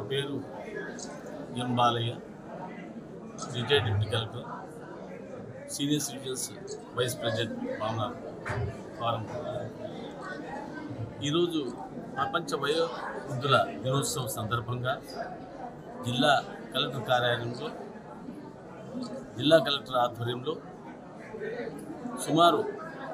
పేరు M Balayya retired deputy collector senior citizens vice president భావన forum ఈరోజు ప్రపంచ వయో వృద్ధుల దినోత్సవం సందర్భంగా జిల్లా కలెక్టర్ కార్యాలయంలో జిల్లా కలెక్టర్ ఆధ్వర్యంలో సుమారు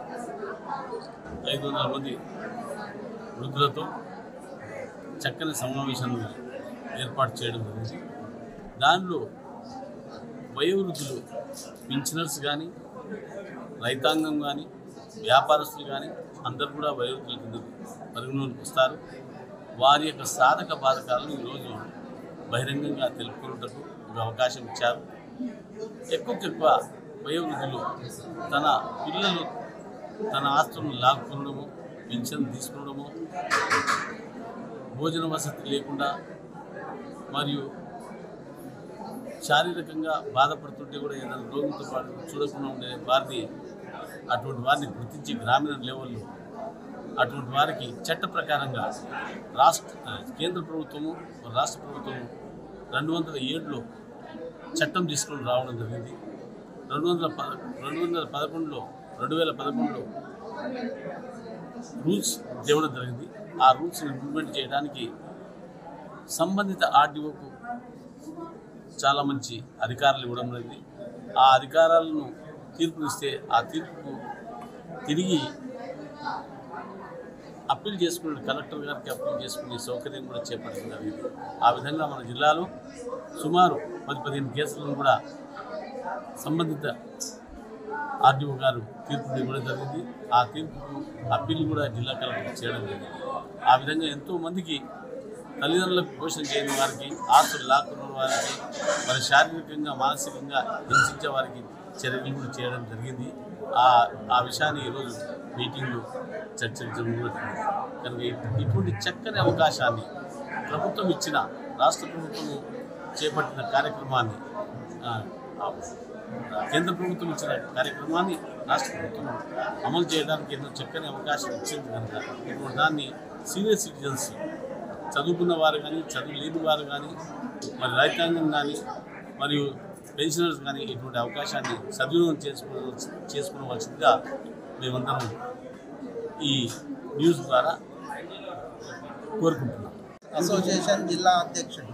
ఐదు వందల మంది వృద్ధులతో చక్కని సమావేశాన్ని ఏర్పాటు చేయడం జరిగింది దానిలో వయోవృద్ధులు పింఛనర్స్ కానీ రైతాంగం కానీ వ్యాపారస్తులు కానీ అందరూ కూడా వయోవృద్ధుల కింద పరిగణలోకి వస్తారు వారి యొక్క సాధక బాధకాలను ఈరోజు బహిరంగంగా తెలుపుకున్నటకు ఒక అవకాశం ఇచ్చారు ఎక్కువకెక్కువ వయోవృద్ధులు తన పిల్లలు తన ఆస్తులను లాక్కొనడము పింఛన్ తీసుకునడము భోజన వసతి లేకుండా మరియు శారీరకంగా బాధపడుతుంటే కూడా ఏదైనా రోగంతో పాటు చూడకుండా ఉండే వారిని అటువంటి వారిని గుర్తించి గ్రామీణ లెవెల్లో అటువంటి వారికి చట్ట ప్రకారంగా రాష్ట్ర కేంద్ర ప్రభుత్వము రాష్ట్ర ప్రభుత్వము రెండు వందల ఏడులో చట్టం తీసుకొని రావడం జరిగింది రెండు వందల పద రెండు వందల పదకొండులో రెండు వేల పదకొండులో రూల్స్ తేవడం జరిగింది ఆ రూల్స్ ఇంప్లిమెంట్ చేయడానికి సంబంధిత ఆర్డీఓకు చాలా మంచి అధికారాలు ఇవ్వడం జరిగింది ఆ అధికారాలను తీర్పునిస్తే ఆ తీర్పుకు తిరిగి అప్పీల్ చేసుకునే కలెక్టర్ గారికి అప్పీల్ చేసుకునే సౌకర్యం కూడా చేపట్టడం జరిగింది ఆ విధంగా మన జిల్లాలో సుమారు పది పదిహేను కేసులను కూడా సంబంధిత ఆర్డీఓ గారు తీర్పు ఇవ్వడం జరిగింది ఆ తీర్పుకు అప్పీల్ కూడా జిల్లా కలెక్టర్ చేయడం జరిగింది ఆ విధంగా ఎంతో మందికి తల్లిదండ్రులకు పోషణ చేయని వారికి ఆస్తులు లాక్కున్న వారికి మరి శారీరకంగా మానసికంగా హింసించే వారికి చర్యలు కూడా చేయడం జరిగింది ఆ ఆ విషయాన్ని ఈరోజు మీటింగ్లో చర్చించడం కూడా జరిగింది. కనుక ఇ- ఇటువంటి చక్కని అవకాశాన్ని ప్రభుత్వం ఇచ్చిన రాష్ట్ర ప్రభుత్వం చేపట్టిన కార్యక్రమాన్ని ఆ, ఆ, కేంద్ర ప్రభుత్వం ఇచ్చిన కార్యక్రమాన్ని రాష్ట్ర ప్రభుత్వం అమలు చేయడానికి ఎన్నో చక్కని అవకాశం ఇచ్చింది కనుక ఇప్పుడు దాన్ని సీనియర్ సిటిజన్స్ చదువుకున్న వారు కానీ చదువు లేని వారు కానీ మరి రైతాంగం కానీ మరియు పెన్షనర్స్ కానీ ఇటువంటి అవకాశాన్ని సద్వినియోగం చేసుకో చేసుకోవలసిందిగా మేమందరం ఈ న్యూస్ ద్వారా కోరుకుంటున్నాం అసోసియేషన్ జిల్లా అధ్యక్షుడు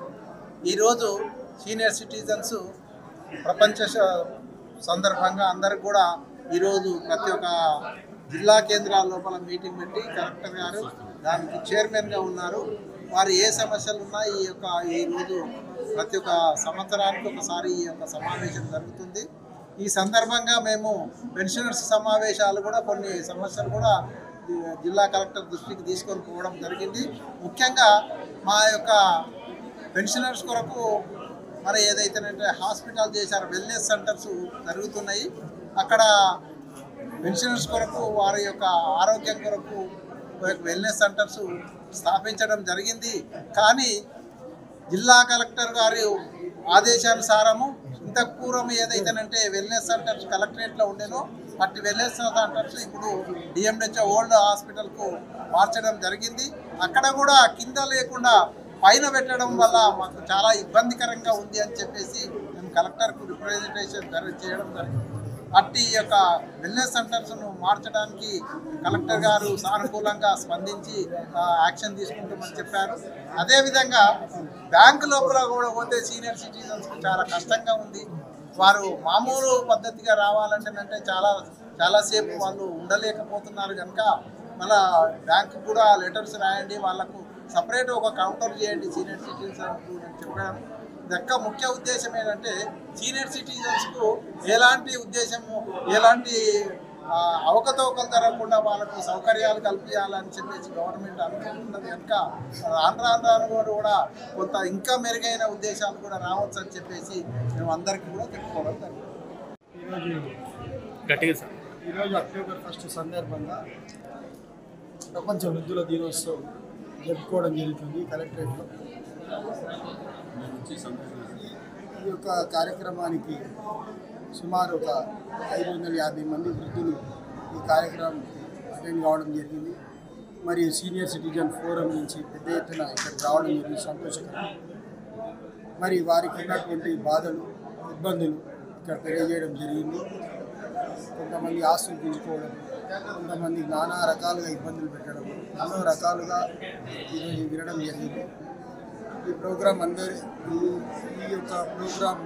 ఈరోజు సీనియర్ సిటిజన్స్ ప్రపంచ శ- సందర్భంగా అందరికి కూడా ఈరోజు ప్రతి ఒక్క జిల్లా కేంద్రాల లోపల మీటింగ్ పెట్టి కలెక్టర్ గారు దానికి చైర్మన్గా ఉన్నారు వారు ఏ సమస్యలు ఉన్నా ఈ యొక్క ఈరోజు ప్రతి ఒక్క సంవత్సరానికి ఒకసారి ఈ యొక్క సమావేశం జరుగుతుంది ఈ సందర్భంగా మేము పెన్షనర్స్ సమావేశాలు కూడా కొన్ని సమస్యలు కూడా జి- జిల్లా కలెక్టర్ దృష్టికి తీసుకొని పోవడం జరిగింది ముఖ్యంగా మా యొక్క పెన్షనర్స్ కొరకు మరి ఏదైతేనంటే హాస్పిటల్ చేశారో వెల్నెస్ సెంటర్స్ జరుగుతున్నాయి అక్కడ పెన్షనర్స్ కొరకు వారి యొక్క ఆరోగ్యం కొరకు వెల్నెస్ సెంటర్స్ స్థాపించడం జరిగింది కానీ జిల్లా కలెక్టర్ గారి ఆదేశానుసారము ఇంతకు పూర్వం ఏదైతేనంటే వెల్నెస్ సెంటర్స్ కలెక్టరేట్లో ఉండేనో అట్టి వెల్నెస్ సెంటర్స్ ఇప్పుడు డిఎంహెచ్ఓ ఓల్డ్ హాస్పిటల్కు మార్చడం జరిగింది అక్కడ కూడా కింద లేకుండా పైన పెట్టడం వల్ల మాకు చాలా ఇబ్బందికరంగా ఉంది అని చెప్పేసి మేము కలెక్టర్కు రిప్రజెంటేషన్ జరి- చేయడం జరిగింది అట్టి ఈ యొక్క వెల్నెస్ సెంటర్స్ను మార్చడానికి కలెక్టర్ గారు సానుకూలంగా స్పందించి ఆ, యాక్షన్ తీసుకుంటామని చెప్పారు అదేవిధంగా బ్యాంకు లోపల కూడా పోతే సీనియర్ సిటిజన్స్కి చాలా కష్టంగా ఉంది వారు మామూలు పద్ధతిగా రావాలంటేనంటే చాలా చాలాసేపు వాళ్ళు ఉండలేకపోతున్నారు కనుక మళ్ళా బ్యాంకు కూడా లెటర్స్ రాయండి వాళ్ళకు సపరేట్ ఒక కౌంటర్ చేయండి సీనియర్ సిటిజన్స్ అని చెప్పాను యొక్క ముఖ్య ఉద్దేశం ఏంటంటే సీనియర్ సిటిజన్స్కు ఎలాంటి ఉద్దేశము ఎలాంటి ఆ, అవకతవకలు జరగకుండా వాళ్ళకు సౌకర్యాలు కల్పించాలని చెప్పేసి గవర్నమెంట్ అనుకుంటున్నది కనుక రాను రాను రాను కూడా కూడా కొంత ఇంకా మెరుగైన ఉద్దేశాలు కూడా రావచ్చు అని చెప్పేసి మేము అందరికీ కూడా చెప్పుకోవడం జరిగింది ఈరోజు గట్టిగా సార్ ఈరోజు అక్టోబర్ ఫస్ట్ సందర్భంగా ప్రపంచ వృద్ధుల దినోత్సవం జరుపుకోవడం జరుగుతుంది కలెక్టరేట్లో ఈ యొక్క కార్యక్రమానికి సుమారు ఒక ఐదు వందల యాభై మంది వృద్ధులు ఈ కార్యక్రమం అటెండ్ కావడం జరిగింది మరియు సీనియర్ సిటిజన్ ఫోరం నుంచి పెద్ద ఎత్తున ఇక్కడికి రావడం జరిగింది సంతోషకరం మరి వారికి ఉన్నటువంటి బాధలు ఇబ్బందులు ఇక్కడ తెలియజేయడం జరిగింది కొంతమంది ఆస్తులు గుంజుకోవడం కొంతమంది నానా రకాలుగా ఇబ్బందులు పెట్టడం ఎన్నో రకాలుగా ఈరోజు వినడం జరిగింది ఈ ప్రోగ్రాం అందరి ఈ ఈ యొక్క ప్రోగ్రాం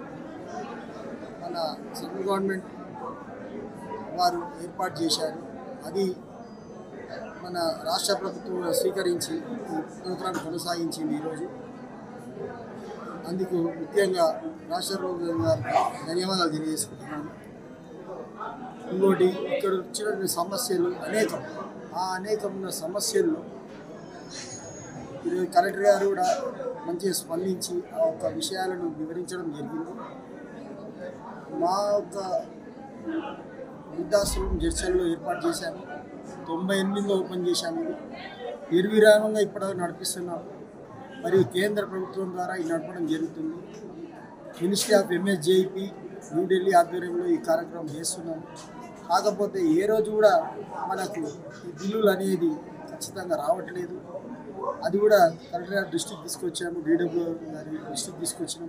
మన సెంట్రల్ గవర్నమెంట్ వారు ఏర్పాటు చేశారు అది మన రాష్ట్ర ప్రభుత్వం స్వీకరించి ఈ ప్రోగ్రాం కొనసాగించింది ఈరోజు అందుకు ముఖ్యంగా రాష్ట్ర ప్రభుత్వం గారికి ధన్యవాదాలు తెలియజేసుకుంటున్నాను ఇంకోటి ఇక్కడ వచ్చినటువంటి సమస్యలు అనేకం ఆ అనేకమైన సమస్యలు ఈరోజు కలెక్టర్ గారు కూడా మంచిగా స్పందించి ఆ యొక్క విషయాలను వివరించడం జరిగింది మా యొక్క వృద్ధాశ్రమం జడ్చల్లో ఏర్పాటు చేశాము తొంభై ఎనిమిదిలో ఓపెన్ చేశాము ఇది నిర్విరామంగా ఇప్పటివరకు నడిపిస్తున్నాం మరియు కేంద్ర ప్రభుత్వం ద్వారా ఇది నడపడం జరుగుతుంది మినిస్ట్రీ ఆఫ్ ఎంఎస్జేపీ న్యూఢిల్లీ ఆధ్వర్యంలో ఈ కార్యక్రమం చేస్తున్నాం కాకపోతే ఏ రోజు కూడా మనకు ఈ బిల్లులు అనేది ఖచ్చితంగా రావట్లేదు అది కూడా కలెక్టర్ గారి దృష్టికి తీసుకొచ్చాము డీడబ్ల్యూ గారి దృష్టికి తీసుకొచ్చినాము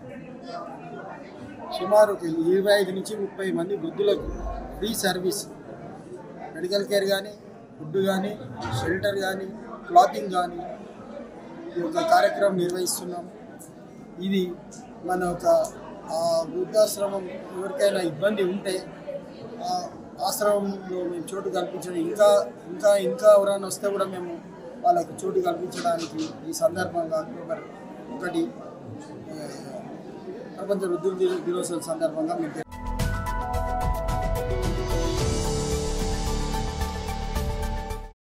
సుమారు ఒక ఇరవై ఐదు నుంచి ముప్పై మంది వృద్ధులకు ఫ్రీ సర్వీస్ మెడికల్ కేర్ కానీ ఫుడ్ కానీ షెల్టర్ కానీ క్లాతింగ్ కానీ ఈ యొక్క కార్యక్రమం నిర్వహిస్తున్నాం ఇది మన ఒక ఆ వృద్ధాశ్రమం ఎవరికైనా ఇబ్బంది ఉంటే ఆ ఆశ్రమంలో మేము చోటు కల్పించడం ఇంకా ఇంకా ఇంకా ఎవరైనా వస్తే కూడా మేము వాళ్ళకు చోటు కల్పించడానికి ఈ సందర్భంగా అక్టోబర్ ఒకటి ఆ, ప్రపంచ వృద్ధుల దినోత్సవం సందర్భంగా మేము